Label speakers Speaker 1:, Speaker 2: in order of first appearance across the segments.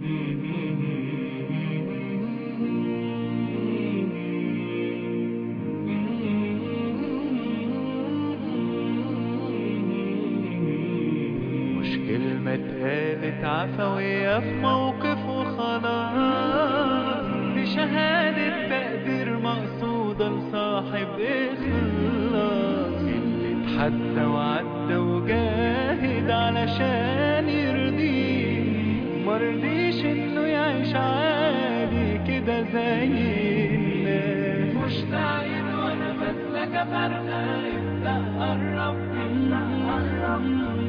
Speaker 1: مش كلمة اتقالت عفوية في موقف وخلاص دي شهادة تقدير مقصودة لصاحب إخلاص اللي اتحدى وعدى وجاهد علشان يرضيه مرضيش إنه يعيش عادي كده زي الناس مشتاقين وأنا بسلك فرقة يبدأ قرب يبدأ قرب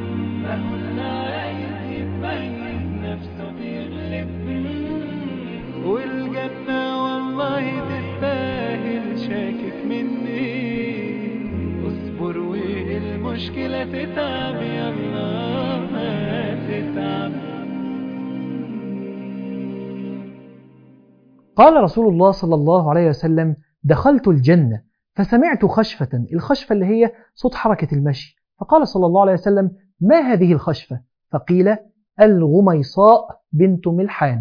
Speaker 1: والجنة والله تستاهل شاكك مني اصبر والمشكلة تتعب يلا ما تتعب
Speaker 2: قال رسول الله صلى الله عليه وسلم دخلت الجنة فسمعت خشفة الخشفة اللي هي صوت حركة المشي فقال صلى الله عليه وسلم ما هذه الخشفة فقيل الغميصاء بنت ملحان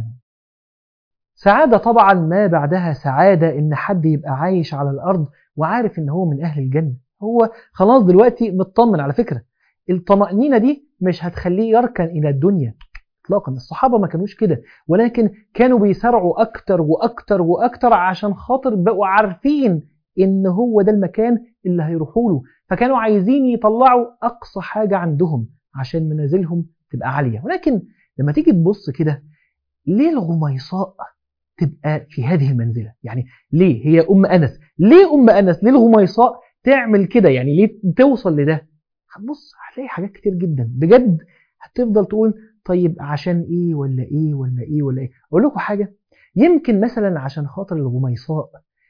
Speaker 2: سعادة طبعا ما بعدها سعادة إن حد يبقى عايش على الأرض وعارف إن هو من أهل الجنة هو خلاص دلوقتي مطمن على فكرة الطمأنينة دي مش هتخليه يركن إلى الدنيا إطلاقا الصحابة ما كانوش كده ولكن كانوا بيسارعوا أكتر وأكتر وأكتر عشان خاطر بقوا عارفين إن هو ده المكان اللي هيروحوا له فكانوا عايزين يطلعوا أقصى حاجة عندهم عشان منازلهم تبقى عالية ولكن لما تيجي تبص كده ليه الغميصاء تبقى في هذه المنزلة يعني ليه هي أم أنس ليه أم أنس ليه الغميصاء تعمل كده يعني ليه توصل لده هتبص هتلاقي حاجات كتير جدا بجد هتفضل تقول طيب عشان ايه ولا ايه ولا ايه ولا ايه اقول لكم حاجة يمكن مثلا عشان خاطر الغميصاء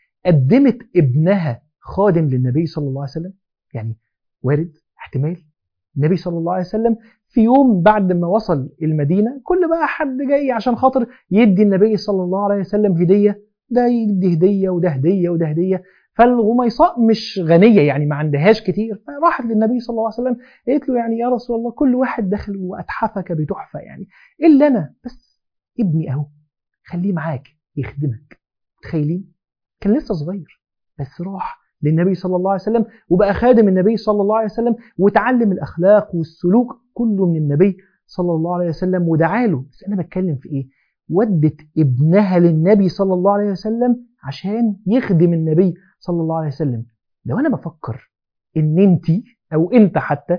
Speaker 2: قدمت ابنها خادم للنبي صلى الله عليه وسلم يعني وارد احتمال النبي صلى الله عليه وسلم في يوم بعد ما وصل المدينة كل بقى حد جاي عشان خاطر يدي النبي صلى الله عليه وسلم هدية ده يدي هدية وده هدية وده هدية فالغميصاء مش غنية يعني ما عندهاش كتير فراحت للنبي صلى الله عليه وسلم قالت له يعني يا رسول الله كل واحد دخل وأتحفك بتحفة يعني إلا أنا بس ابني أهو خليه معاك يخدمك تخيلين كان لسه صغير بس راح للنبي صلى الله عليه وسلم وبقى خادم النبي صلى الله عليه وسلم وتعلم الأخلاق والسلوك كله من النبي صلى الله عليه وسلم ودعاله بس أنا بتكلم في إيه ودت ابنها للنبي صلى الله عليه وسلم عشان يخدم النبي صلى الله عليه وسلم لو أنا بفكر إن أنت أو أنت حتى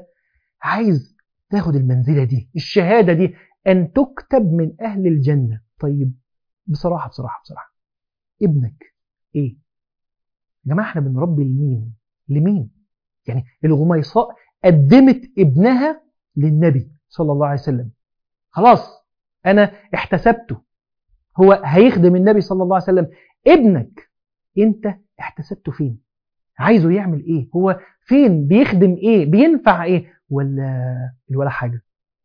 Speaker 2: عايز تاخد المنزلة دي الشهادة دي أن تكتب من أهل الجنة طيب بصراحة بصراحة بصراحة ابنك إيه يا جماعة احنا بنربي لمين لمين يعني الغميصاء قدمت ابنها للنبي صلى الله عليه وسلم خلاص أنا احتسبته هو هيخدم النبي صلى الله عليه وسلم ابنك انت احتسبته فين عايزه يعمل ايه هو فين بيخدم ايه بينفع ايه ولا ولا حاجة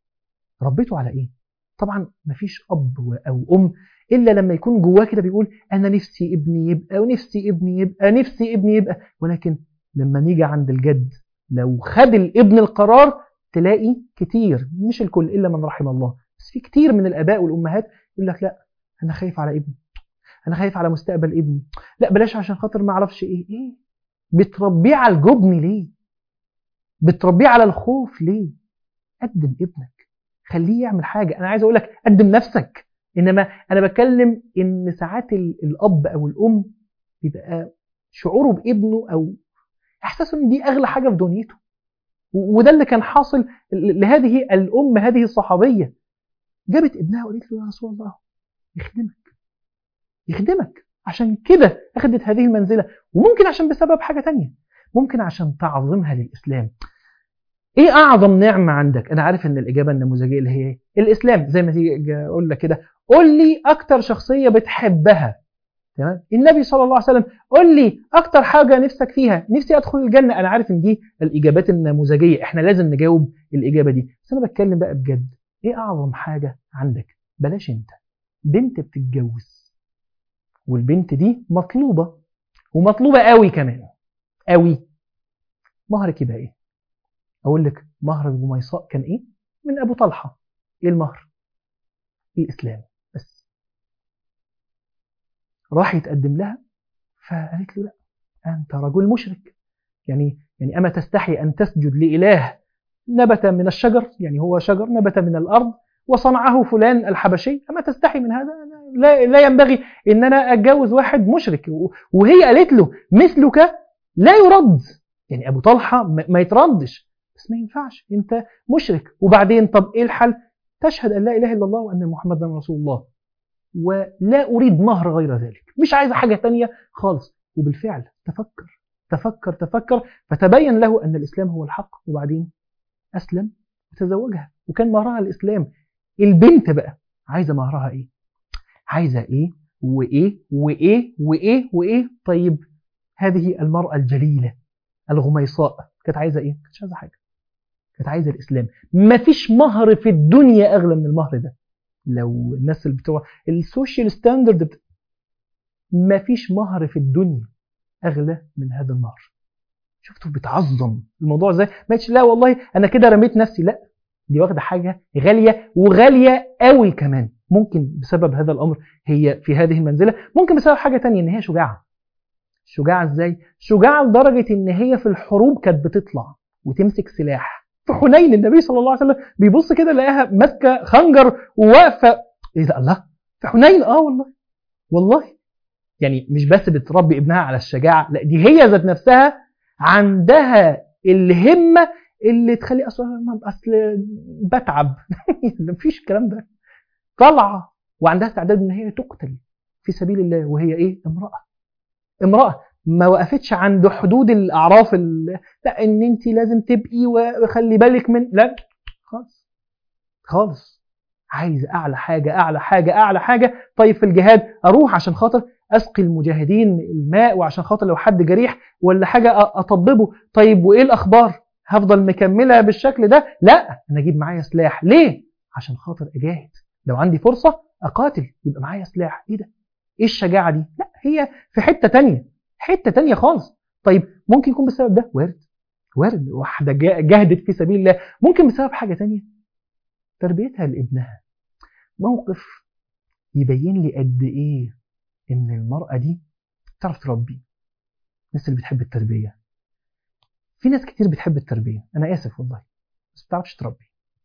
Speaker 2: ربيته على ايه طبعا مفيش اب او ام الا لما يكون جواه كده بيقول انا نفسي ابني يبقى ونفسي ابني يبقى نفسي ابني يبقى ولكن لما نيجي عند الجد لو خد الابن القرار تلاقي كتير مش الكل الا من رحم الله بس في كتير من الاباء والامهات يقول لك لا انا خايف على ابني انا خايف على مستقبل ابني لا بلاش عشان خاطر ما اعرفش ايه ايه بتربيه على الجبن ليه بتربيه على الخوف ليه قدم ابنك خليه يعمل حاجه انا عايز اقول لك قدم نفسك انما انا بتكلم ان ساعات الاب او الام بيبقى شعوره بابنه او احساسه ان دي اغلى حاجه في دنيته وده اللي كان حاصل لهذه الام هذه الصحابيه جابت ابنها وقالت له يا رسول الله يخدمك يخدمك عشان كده أخذت هذه المنزلة وممكن عشان بسبب حاجة تانية ممكن عشان تعظمها للإسلام ايه اعظم نعمة عندك انا عارف ان الاجابة النموذجية اللي هي الاسلام زي ما تيجي اقول لك كده قول لي اكتر شخصية بتحبها تمام النبي صلى الله عليه وسلم قول لي اكتر حاجة نفسك فيها نفسي ادخل الجنة انا عارف ان دي الاجابات النموذجية احنا لازم نجاوب الاجابة دي بس انا بتكلم بقى بجد ايه اعظم حاجة عندك بلاش انت بنت بتتجوز والبنت دي مطلوبة ومطلوبة قوي كمان قوي مهرك يبقى ايه اقول لك مهر الجميصاء كان ايه من ابو طلحة ايه المهر الاسلام بس راح يتقدم لها فقالت له لا أنت رجل مشرك يعني يعني أما تستحي أن تسجد لإله نبت من الشجر يعني هو شجر نبت من الأرض وصنعه فلان الحبشي أما تستحي من هذا لا, لا ينبغي أن أنا أتجوز واحد مشرك وهي قالت له مثلك لا يرد يعني أبو طلحة ما يتردش بس ما ينفعش أنت مشرك وبعدين طب إيه الحل تشهد أن لا إله إلا الله وأن محمدا رسول الله ولا أريد مهر غير ذلك مش عايزة حاجة تانية خالص وبالفعل تفكر تفكر تفكر فتبين له أن الإسلام هو الحق وبعدين أسلم وتزوجها وكان مهرها الإسلام البنت بقى عايزة مهرها إيه عايزة إيه وإيه وإيه وإيه وإيه طيب هذه المرأة الجليلة الغميصاء كانت عايزة إيه كانت عايزة حاجة كانت عايزة الإسلام مفيش مهر في الدنيا أغلى من المهر ده لو الناس اللي بتوع السوشيال ستاندرد بت... مفيش مهر في الدنيا أغلى من هذا المهر شفتوا بتعظم الموضوع ازاي ما لا والله انا كده رميت نفسي لا دي واخده حاجه غاليه وغاليه قوي كمان ممكن بسبب هذا الامر هي في هذه المنزله ممكن بسبب حاجه تانية ان هي شجاعه شجاعه ازاي شجاعه لدرجه ان هي في الحروب كانت بتطلع وتمسك سلاح في حنين النبي صلى الله عليه وسلم بيبص كده لقاها ماسكه خنجر وواقفه ايه ده الله في حنين اه والله والله يعني مش بس بتربي ابنها على الشجاعه لا دي هي ذات نفسها عندها الهمة اللي تخلي أصلا أصل بتعب مفيش الكلام ده طالعة وعندها استعداد إن هي تقتل في سبيل الله وهي إيه؟ امرأة امرأة ما وقفتش عند حدود الأعراف لا إن أنت لازم تبقي وخلي بالك من لا خالص خالص عايز أعلى حاجة أعلى حاجة أعلى حاجة طيب في الجهاد أروح عشان خاطر اسقي المجاهدين الماء وعشان خاطر لو حد جريح ولا حاجه اطببه طيب وايه الاخبار هفضل مكملها بالشكل ده لا انا اجيب معايا سلاح ليه عشان خاطر اجاهد لو عندي فرصه اقاتل يبقى معايا سلاح ايه ده ايه الشجاعه دي لا هي في حته تانية حته تانية خالص طيب ممكن يكون بسبب ده وارد وارد واحده جاهدت في سبيل الله ممكن بسبب حاجه تانية تربيتها لابنها موقف يبين لي قد ايه ان المرأة دي تعرف تربي الناس اللي بتحب التربية في ناس كتير بتحب التربية أنا آسف والله بس بتعرفش تربي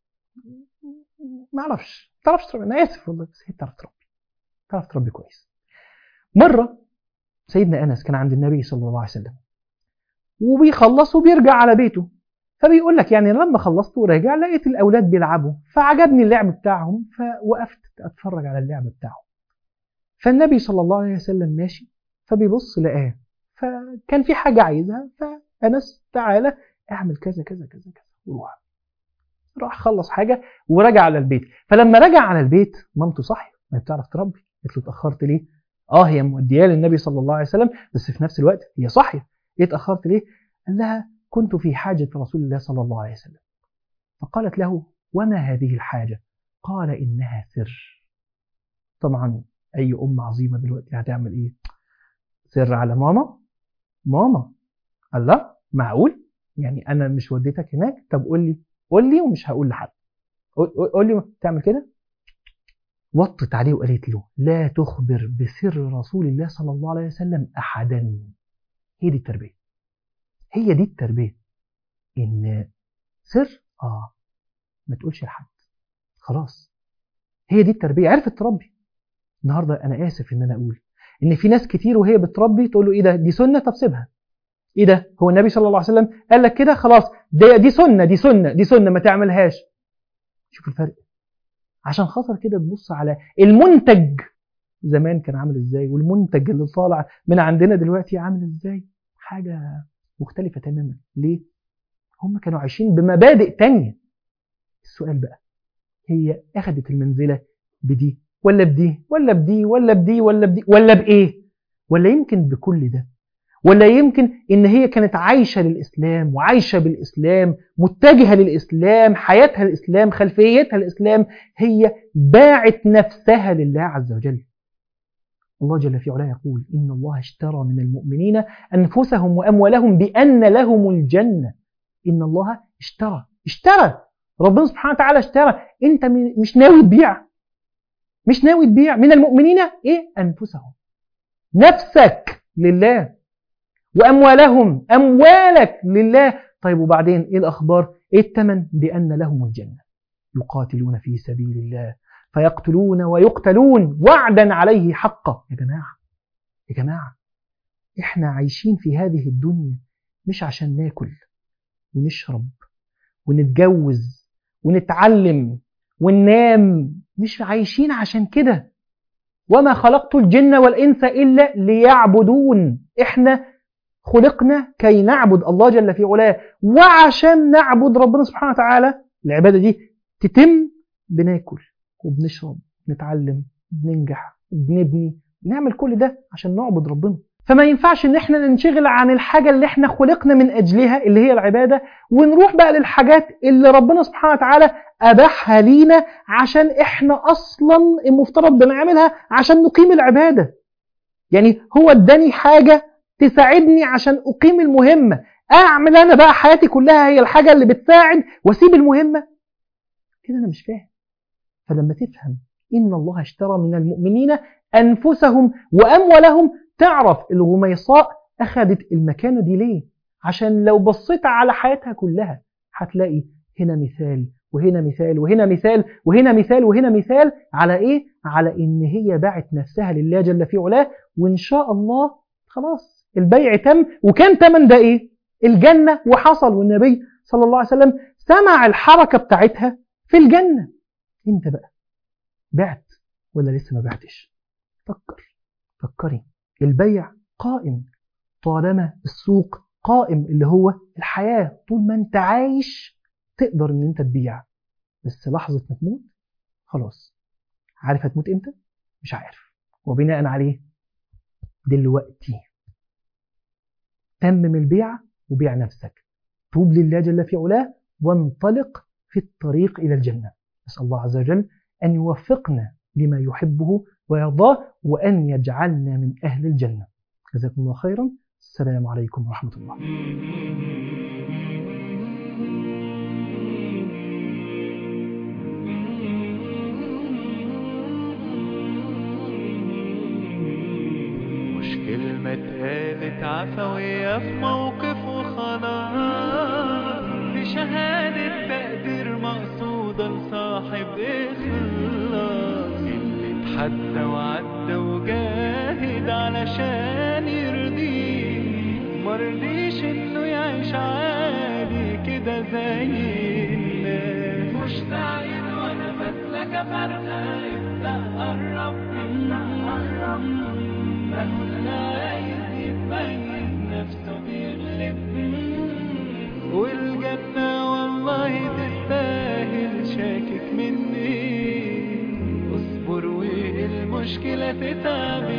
Speaker 2: ما أعرفش بتعرفش تربي أنا آسف والله بس هي بتعرف تربي بتعرف تربي كويس مرة سيدنا أنس كان عند النبي صلى الله عليه وسلم وبيخلص وبيرجع على بيته فبيقول لك يعني لما خلصت وراجع لقيت الأولاد بيلعبوا فعجبني اللعب بتاعهم فوقفت أتفرج على اللعب بتاعهم فالنبي صلى الله عليه وسلم ماشي فبيبص لقاه فكان في حاجة عايزها فأنس تعالى اعمل كذا كذا كذا كذا وروح راح خلص حاجة ورجع على البيت فلما رجع على البيت مامته صحي ما بتعرف تربي قالت له اتأخرت ليه؟ اه هي مودياه للنبي صلى الله عليه وسلم بس في نفس الوقت هي صحية ايه اتأخرت ليه؟ قال لها كنت في حاجة رسول الله صلى الله عليه وسلم فقالت له وما هذه الحاجة؟ قال إنها سر طبعا اي ام عظيمه دلوقتي هتعمل ايه سر على ماما ماما الله معقول يعني انا مش وديتك هناك طب قول لي قول لي ومش هقول لحد قول لي تعمل كده وطت عليه وقالت له لا تخبر بسر رسول الله صلى الله عليه وسلم احدا هي دي التربيه هي دي التربيه ان سر اه ما تقولش لحد خلاص هي دي التربيه عرفت تربي النهارده انا اسف ان انا اقول ان في ناس كتير وهي بتربي تقول له ايه ده دي سنه طب سيبها ايه ده هو النبي صلى الله عليه وسلم قال لك كده خلاص دي, دي سنه دي سنه دي سنه ما تعملهاش شوف الفرق عشان خاطر كده تبص على المنتج زمان كان عامل ازاي والمنتج اللي طالع من عندنا دلوقتي عامل ازاي حاجه مختلفه تماما ليه هم كانوا عايشين بمبادئ تانية السؤال بقى هي اخذت المنزله بدي ولا بدي ولا بدي ولا بدي ولا بدي ولا بايه ولا يمكن بكل ده ولا يمكن ان هي كانت عايشه للاسلام وعايشه بالاسلام متجهه للاسلام حياتها الاسلام خلفيتها الاسلام هي باعت نفسها لله عز وجل الله جل في علاه يقول ان الله اشترى من المؤمنين انفسهم واموالهم بان لهم الجنه ان الله اشترى اشترى ربنا سبحانه وتعالى اشترى انت مش ناوي تبيع مش ناوي تبيع من المؤمنين ايه انفسهم نفسك لله وأموالهم أموالك لله طيب وبعدين إيه الأخبار إيه التمن بأن لهم الجنة يقاتلون في سبيل الله فيقتلون ويقتلون وعدا عليه حقا يا جماعة يا جماعة إحنا عايشين في هذه الدنيا مش عشان ناكل ونشرب ونتجوز ونتعلم وننام مش عايشين عشان كده وما خلقت الجن والإنس إلا ليعبدون إحنا خلقنا كي نعبد الله جل في علاه وعشان نعبد ربنا سبحانه وتعالى العبادة دي تتم بناكل وبنشرب نتعلم بننجح بنبني نعمل كل ده عشان نعبد ربنا فما ينفعش ان احنا ننشغل عن الحاجة اللي احنا خلقنا من اجلها اللي هي العبادة ونروح بقى للحاجات اللي ربنا سبحانه وتعالى اباحها لينا عشان احنا اصلا المفترض بنعملها عشان نقيم العبادة يعني هو اداني حاجة تساعدني عشان اقيم المهمة اعمل انا بقى حياتي كلها هي الحاجة اللي بتساعد واسيب المهمة كده انا مش فاهم فلما تفهم ان الله اشترى من المؤمنين انفسهم واموالهم تعرف الغميصاء اخذت المكانه دي ليه عشان لو بصيت على حياتها كلها هتلاقي هنا مثال وهنا مثال وهنا مثال وهنا مثال وهنا مثال على ايه على ان هي باعت نفسها لله جل في علاه وان شاء الله خلاص البيع تم وكان تمن ده ايه الجنه وحصل والنبي صلى الله عليه وسلم سمع الحركه بتاعتها في الجنه انت بقى بعت ولا لسه ما بعتش فكر فكري البيع قائم طالما السوق قائم اللي هو الحياة طول ما انت عايش تقدر ان انت تبيع بس لحظة ما تموت خلاص عارف هتموت امتى مش عارف وبناء عليه دلوقتي تمم البيع وبيع نفسك توب لله جل في علاه وانطلق في الطريق إلى الجنة نسأل الله عز وجل أن يوفقنا لما يحبه ويرضاه وأن يجعلنا من أهل الجنة جزاكم الله خيرا السلام عليكم ورحمة الله
Speaker 1: مش كلمة اتقالت عفوية في موقف وخلاص دي شهادة تقدير مقصودة لصاحب إخلاص اللي اتحدى وعدى وجاهد علشان يرضيه مرضيش إنه يعيش عادي كده زي الناس مش سعيد وأنا بسلك فرقة ابدأ قرب ابدأ قرب عايز يتميز نفسه بيغلب والجنة والله تستاهل شاكك مني اصبر والمشكلة تتعب